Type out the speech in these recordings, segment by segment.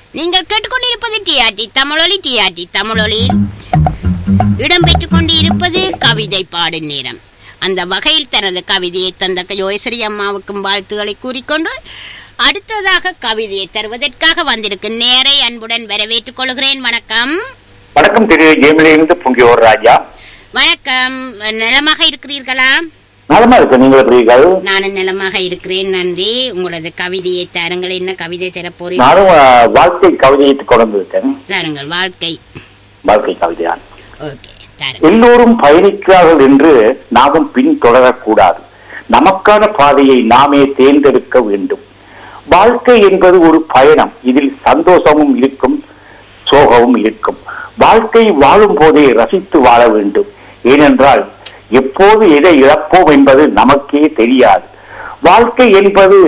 நீங்கள் கேட்டுக்கொண்டிருப்பது டிஆர்டி தமிழொலி டிஆர்டி தமிழொலியில் இடம்பெற்றுக் கொண்டு இருப்பது கவிதை பாடும் நேரம் அந்த வகையில் தனது கவிதையை தந்த யோசரி அம்மாவுக்கும் வாழ்த்துக்களை கூறிக்கொண்டு அடுத்ததாக கவிதையை தருவதற்காக வந்திருக்கும் நேரை அன்புடன் வரவேற்றுக் கொள்கிறேன் வணக்கம் வணக்கம் திரு ஜெயமலிருந்து பொங்கியோர் ராஜா வணக்கம் நலமாக இருக்கிறீர்களா நலமா இருக்கு நீங்கள் எப்படிகள் நானும் நலமாக இருக்கிறேன் நன்றி உங்களது கவிதையை தாருங்கள் என்ன கவிதை தரப்போறீங்க நானும் அஹ், வாழ்க்கை கவிதையை கொண்டு வந்திருக்கேன் தாருங்கள் வாழ்க்கை வாழ்க்கை கவிதைதான் ஓகே தாருங்கள் எல்லோரும் பயணிக்கிறார்கள் என்று நாமும் பின் தொடரக்கூடாது நமக்கான பாதையை நாமே தேர்ந்தெடுக்க வேண்டும் வாழ்க்கை என்பது ஒரு பயணம் இதில் சந்தோஷமும் இருக்கும் சோகமும் இருக்கும் வாழ்க்கை வாழும் போதே ரசித்து வாழ வேண்டும் ஏனென்றால் எப்போது எதை இழப்போம் என்பது நமக்கே தெரியாது வாழ்க்கை என்பது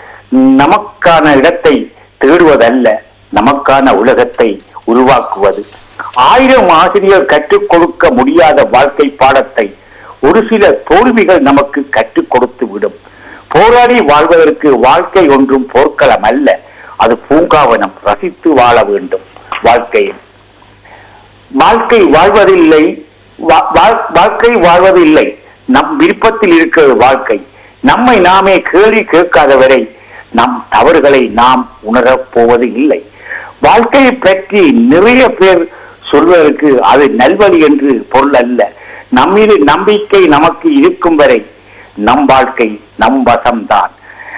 நமக்கான இடத்தை தேடுவதல்ல நமக்கான உலகத்தை உருவாக்குவது ஆயிரம் ஆசிரியர் கற்றுக் கொடுக்க முடியாத வாழ்க்கை பாடத்தை ஒரு சில தோல்விகள் நமக்கு கற்றுக் கொடுத்து விடும் போராடி வாழ்வதற்கு வாழ்க்கை ஒன்றும் போர்க்களம் அல்ல அது பூங்காவனம் ரசித்து வாழ வேண்டும் வாழ்க்கையில் வாழ்க்கை வாழ்வதில்லை வா- வா- வாழ்க்கை வாழ்வதில்லை நம் விருப்பத்தில் இருக்கிறது வாழ்க்கை நம்மை நாமே கேள்வி கேட்காதவரை நம் தவறுகளை நாம் உணரப் போவது இல்லை வாழ்க்கையை பற்றி நிறைய பேர் சொல்வதற்கு அது நல்வழி என்று பொருள் அல்ல நம்மீது நம்பிக்கை நமக்கு இருக்கும் வரை நம் வாழ்க்கை நம் வசம்தான்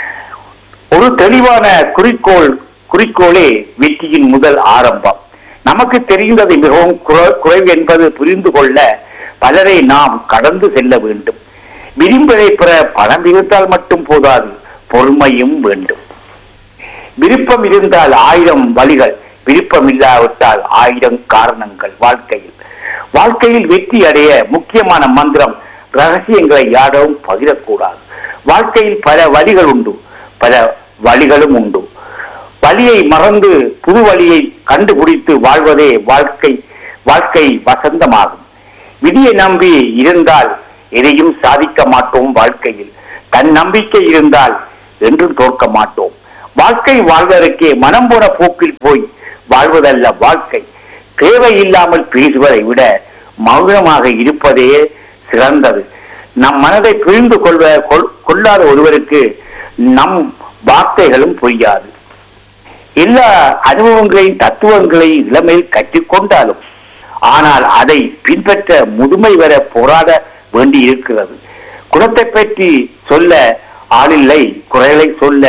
ஒரு தெளிவான குறிக்கோள் குறிக்கோளே வெற்றியின் முதல் ஆரம்பம் நமக்கு தெரிந்தது மிகவும் குறை- குறைவு என்பது புரிந்து கொள்ள பலரை நாம் கடந்து செல்ல வேண்டும் விரும்பதை பெற பணம் இருந்தால் மட்டும் போதாது பொறுமையும் வேண்டும் விருப்பம் இருந்தால் ஆயிரம் வழிகள் விருப்பம் இல்லாவிட்டால் ஆயிரம் காரணங்கள் வாழ்க்கையில் வாழ்க்கையில் வெற்றி அடைய முக்கியமான மந்திரம் ரகசியங்களை யாரும் பகிரக்கூடாது வாழ்க்கையில் பல வழிகள் உண்டு பல வழிகளும் உண்டு வழியை மறந்து புது வழியை கண்டுபிடித்து வாழ்வதே வாழ்க்கை வாழ்க்கை வசந்தமாகும் விதியை நம்பி இருந்தால் எதையும் சாதிக்க மாட்டோம் வாழ்க்கையில் தன் நம்பிக்கை இருந்தால் என்றும் தோற்க மாட்டோம் வாழ்க்கை வாழ்வதற்கே மனம் போன போக்கில் போய் வாழ்வதல்ல வாழ்க்கை தேவையில்லாமல் பேசுவதை விட மௌனமாக இருப்பதே சிறந்தது நம் மனதை புரிந்து கொள்வ கொள்- கொள்ளாத ஒருவருக்கு நம் வார்த்தைகளும் புரியாது எல்லா அனுபவங்களையும் தத்துவங்களையும் இளமையில் கற்றுக்கொண்டாலும் ஆனால் அதை பின்பற்ற முதுமை வர போராட வேண்டி இருக்கிறது குணத்தை பற்றி சொல்ல ஆளில்லை குறைகளை சொல்ல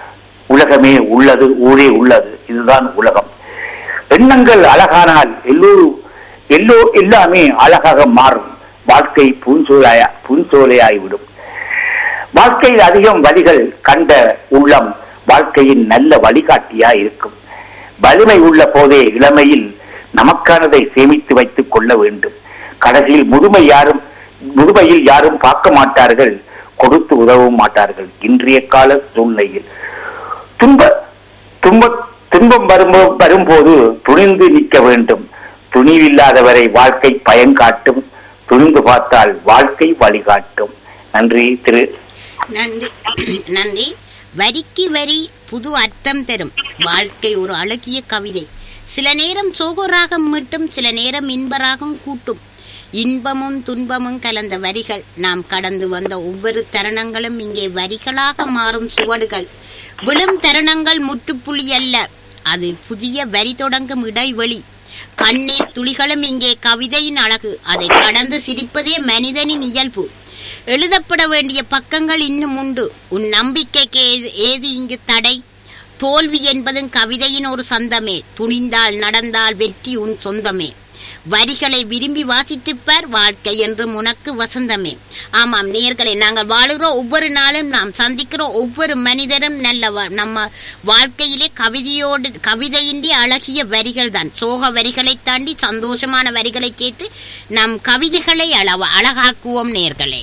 உலகமே உள்ளது ஊரே உள்ளது இதுதான் உலகம் எண்ணங்கள் அழகானால் எல்லோரும் எல்லோ எல்லாமே அழகாக மாறும் வாழ்க்கை பூஞ்சோலையா பூஞ்சோலையாய்விடும் வாழ்க்கையில் அதிகம் வழிகள் கண்ட உள்ளம் வாழ்க்கையின் நல்ல வழிகாட்டியா இருக்கும் வலிமை உள்ள போதே இளமையில் நமக்கானதை சேமித்து வைத்துக் கொள்ள வேண்டும் கடைசியில் முதுமை யாரும் முதுமையில் யாரும் பார்க்க மாட்டார்கள் கொடுத்து உதவவும் மாட்டார்கள் இன்றைய கால சூழ்நிலையில் துன்ப துன்ப துன்பம் வரும்போ வரும்போது துணிந்து நிற்க வேண்டும் துணிவில்லாதவரை வாழ்க்கை பயன்காட்டும் துணிந்து பார்த்தால் வாழ்க்கை வழிகாட்டும் நன்றி திரு நன்றி நன்றி வரிக்கு வரி புது அர்த்தம் தரும் வாழ்க்கை ஒரு அழகிய கவிதை சில நேரம் சோகராகம் மீட்டும் சில நேரம் இன்பராகம் கூட்டும் இன்பமும் துன்பமும் கலந்த வரிகள் நாம் கடந்து வந்த ஒவ்வொரு தருணங்களும் இங்கே வரிகளாக மாறும் சுவடுகள் விழும் தருணங்கள் முற்றுப்புள்ளி அல்ல அது புதிய வரி தொடங்கும் இடைவெளி கண்ணீர் துளிகளும் இங்கே கவிதையின் அழகு அதை கடந்து சிரிப்பதே மனிதனின் இயல்பு எழுதப்பட வேண்டிய பக்கங்கள் இன்னும் உண்டு உன் நம்பிக்கைக்கு ஏது- ஏது இங்கு தடை தோல்வி என்பதும் கவிதையின் ஒரு சந்தமே துணிந்தால் நடந்தால் வெற்றி உன் சொந்தமே வரிகளை விரும்பி வாசித்துப் பார் வாழ்க்கை என்றும் உனக்கு வசந்தமே ஆமாம் நேயர்களே நாங்கள் வாழுகிறோம் ஒவ்வொரு நாளும் நாம் சந்திக்கிற ஒவ்வொரு மனிதரும் நல்ல வா- நம்ம வாழ்க்கையிலே கவிதையோடு கவிதையின்றி அழகிய வரிகள் தான் சோக வரிகளை தாண்டி சந்தோஷமான வரிகளை சேர்த்து நம் கவிதைகளை அளவ அழகாக்குவோம் நேர்களே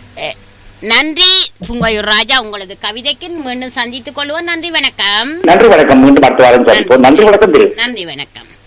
நன்றி புங்கையூர் ராஜா உங்களது கவிதைக்கு மீண்டும் சந்தித்துக் கொள்வோம் நன்றி வணக்கம் நன்றி வணக்கம் மீண்டும் அடுத்த வாரம் சந்திப்போம் நன்றி வணக்கம் திரு நன்றி வணக்கம்